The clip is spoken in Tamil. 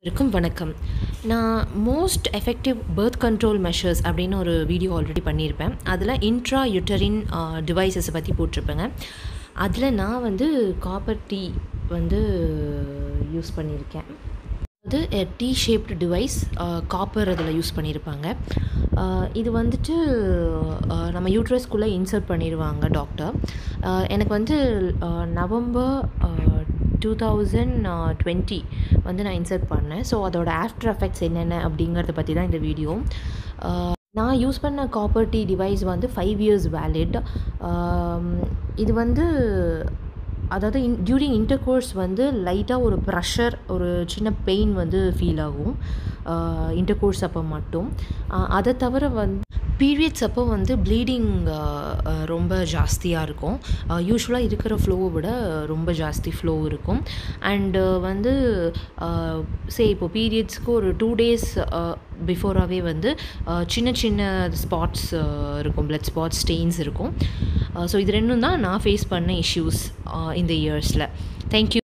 இருக்கும் வணக்கம் நான் most effective birth control measures அப்படின்னு ஒரு வீடியோ ஆல்ரெடி பண்ணியிருப்பேன் அதில் இன்ட்ரா யுட்டரின் டிவைசஸை பற்றி போட்டிருப்பேங்க அதில் நான் வந்து காப்பர் டீ வந்து யூஸ் பண்ணியிருக்கேன் அது டி ஷேப்டு டிவைஸ் காப்பர் அதில் யூஸ் பண்ணியிருப்பாங்க அஹ் இது வந்துட்டு அஹ் நம்ம யூட்ரஸ்குள்ளே இன்சர்ட் பண்ணிடுவாங்க டாக்டர் அஹ் எனக்கு வந்து அஹ் நவம்பர் டூ தௌசண்ட் டுவெண்ட்டி வந்து நான் இன்சர்ட் பண்ணேன் ஸோ அதோட ஆஃப்டர் எஃபெக்ட்ஸ் என்னென்ன அப்படிங்கிறத பற்றி தான் இந்த வீடியோ நான் யூஸ் பண்ண காப்பர் டீ டிவைஸ் வந்து ஃபைவ் இயர்ஸ் வேலிட் இது வந்து அதாவது இன் டியூரிங் இன்டர் கோர்ஸ் வந்து லைட்டாக ஒரு ப்ரெஷர் ஒரு சின்ன பெயின் வந்து ஃபீல் ஆகும் இன்டர் கோர்ஸ் அப்போ மட்டும் அஹ் அதை தவிர வந்து பீரியட்ஸ் அப்போ வந்து ப்ளீடிங் ரொம்ப ஜாஸ்தியாக இருக்கும் யூஸ்வலாக இருக்கிற ஃப்ளோவை விட ரொம்ப ஜாஸ்தி ஃப்ளோ இருக்கும் அண்டு வந்து சே இப்போ பீரியட்ஸ்க்கு ஒரு டூ டேஸ் பிஃபோராகவே வந்து அஹ் சின்ன சின்ன ஸ்பாட்ஸ் இருக்கும் பிளட் ஸ்பாட்ஸ் ஸ்டெயின்ஸ் இருக்கும் ஸோ இது ரெண்டும் தான் நான் ஃபேஸ் பண்ண இஷ்யூஸ் இந்த இயர்ஸில் தேங்க்யூ